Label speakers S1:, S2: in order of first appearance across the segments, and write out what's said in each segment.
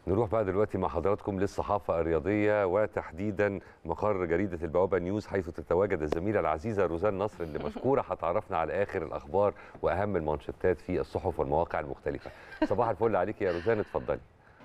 S1: نروح بقى دلوقتي مع حضراتكم للصحافة الرياضية وتحديدا مقر جريدة البوابة نيوز حيث تتواجد الزميلة العزيزة روزان نصر اللي مشكورة هتعرفنا على آخر الأخبار وأهم المانشيتات في الصحف والمواقع المختلفة صباح الفل عليك يا روزان اتفضلي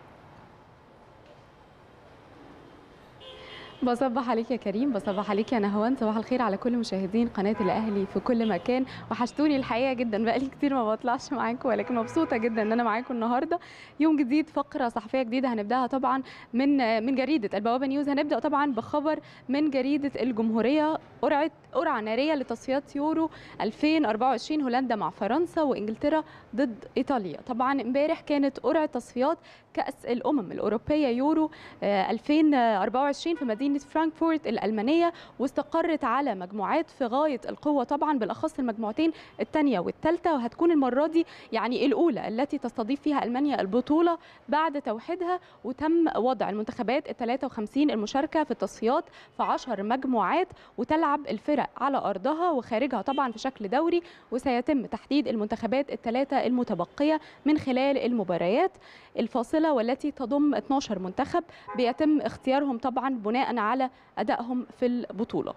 S2: بصبح عليك يا كريم بصبح عليك يا نهوان صباح الخير على كل مشاهدين قناة الأهلي في كل مكان وحشتوني الحقيقة جدا بقالي كتير ما بطلعش معاكم ولكن مبسوطة جدا ان انا معاكم النهاردة يوم جديد فقرة صحفية جديدة هنبداها طبعا من من جريدة البوابة نيوز هنبدأ طبعا بخبر من جريدة الجمهورية قرعة قرعة نارية لتصفيات يورو 2024 هولندا مع فرنسا وانجلترا ضد ايطاليا طبعا امبارح كانت قرعة تصفيات كأس الأمم الأوروبية يورو 2024 في مدينة فرانكفورت الألمانية واستقرت على مجموعات في غاية القوة طبعا بالأخص المجموعتين الثانية والثالثة وهتكون المرة دي يعني الأولى التي تستضيف فيها ألمانيا البطولة بعد توحيدها وتم وضع المنتخبات ال 53 المشاركة في التصفيات في 10 مجموعات وتلعب الفرق على أرضها وخارجها طبعا في شكل دوري وسيتم تحديد المنتخبات الثلاثة المتبقية من خلال المباريات الفاصلة والتي تضم 12 منتخب بيتم اختيارهم طبعا بناء على أدائهم في البطولة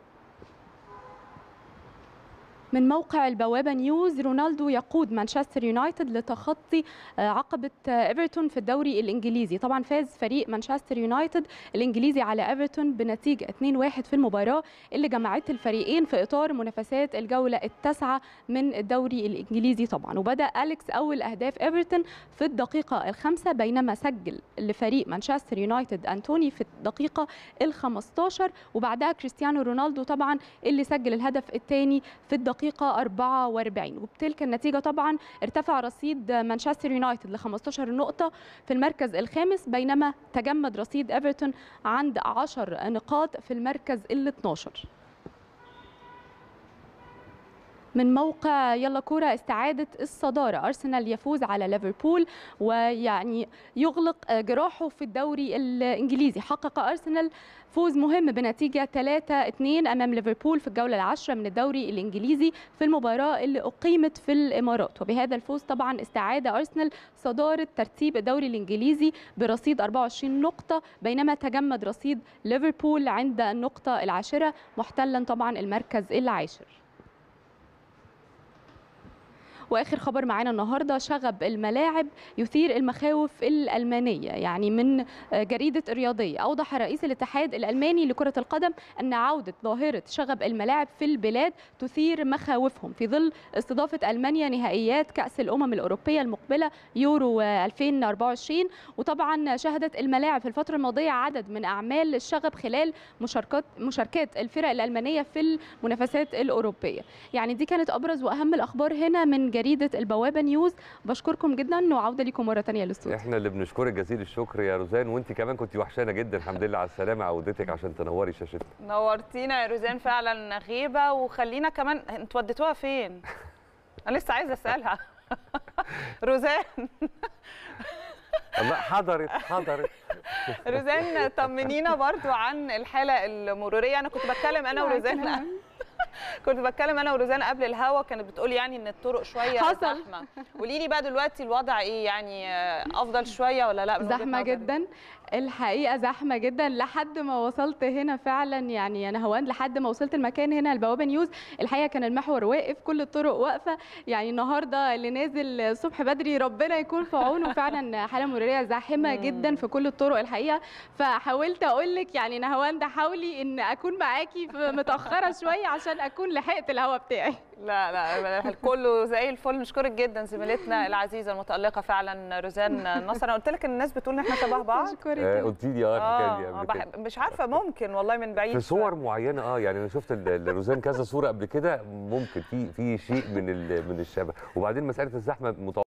S2: من موقع البوابة نيوز رونالدو يقود مانشستر يونايتد لتخطي عقبة ايفرتون في الدوري الانجليزي طبعا فاز فريق مانشستر يونايتد الانجليزي على ايفرتون بنتيجة 2-1 في المباراة اللي جمعت الفريقين في اطار منافسات الجولة التاسعة من الدوري الانجليزي طبعا وبدأ أليكس اول اهداف ايفرتون في الدقيقة الخامسة بينما سجل لفريق مانشستر يونايتد انتوني في الدقيقة ال15 وبعدها كريستيانو رونالدو طبعا اللي سجل الهدف الثاني في الدقيقة الدقيقة 44 وبتلك النتيجة طبعا ارتفع رصيد مانشستر يونايتد ل 15 نقطة في المركز الخامس بينما تجمد رصيد ايفرتون عند 10 نقاط في المركز ال 12 من موقع يلا كورة استعادة الصدارة أرسنال يفوز على ليفربول ويعني يغلق جراحه في الدوري الإنجليزي حقق أرسنال فوز مهم بنتيجة 3-2 أمام ليفربول في الجولة العاشرة من الدوري الإنجليزي في المباراة اللي أقيمت في الإمارات وبهذا الفوز طبعا استعاد أرسنال صدارة ترتيب الدوري الإنجليزي برصيد 24 نقطة بينما تجمد رصيد ليفربول عند النقطة العاشرة محتلا طبعا المركز العاشر واخر خبر معانا النهارده شغب الملاعب يثير المخاوف الالمانيه يعني من جريده الرياضيه اوضح رئيس الاتحاد الالماني لكره القدم ان عوده ظاهره شغب الملاعب في البلاد تثير مخاوفهم في ظل استضافه المانيا نهائيات كاس الامم الاوروبيه المقبله يورو 2024 وطبعا شهدت الملاعب في الفتره الماضيه عدد من اعمال الشغب خلال مشاركات مشاركات الفرق الالمانيه في المنافسات الاوروبيه يعني دي كانت ابرز واهم الاخبار هنا من جريده البوابه نيوز بشكركم جدا وعوده لكم مره ثانيه للاستوديو
S1: احنا اللي بنشكرك جزيل الشكر يا روزان وانت كمان كنت وحشانه جدا الحمد لله على السلامه عودتك عشان تنوري شاشتنا
S3: نورتينا يا روزان فعلا غيبه وخلينا كمان انتوا وديتوها فين انا لسه عايزه اسالها روزان
S1: الله حضرت حضرت
S3: روزان طمنينا برضو عن الحاله المروريه انا كنت بتكلم انا وروزان كنت بتكلم انا وروزان قبل الهوا كانت بتقول يعني ان الطرق شويه
S2: حصل.
S3: زحمه قولي لي بقى دلوقتي الوضع ايه يعني افضل شويه ولا لا من وجهة
S2: زحمه
S3: نظرك؟
S2: جدا الحقيقه زحمه جدا لحد ما وصلت هنا فعلا يعني انا هوان لحد ما وصلت المكان هنا البوابه نيوز الحقيقه كان المحور واقف كل الطرق واقفه يعني النهارده اللي نازل الصبح بدري ربنا يكون في عونه فعلا حاله مروريه زاحمه جدا في كل الطرق الحقيقه فحاولت اقول لك يعني نهوان ده حاولي ان اكون معاكي في- متاخره شويه عشان اكون لحقت الهوا بتاعي
S3: لا لا كله زي الفل نشكرك جدا زميلتنا العزيزه المتالقه فعلا روزان نصر انا قلت لك ان الناس بتقول ان احنا شبه بعض
S2: اشكرك
S1: آه قلت لي اه الحكايه دي
S3: اه
S1: قبل كده
S3: بح- مش عارفه ممكن والله من بعيد
S1: في صور معينه اه يعني انا شفت ال- الروزان كذا صوره قبل كده ممكن في في شيء من ال- من الشبه وبعدين مساله الزحمه متوقعه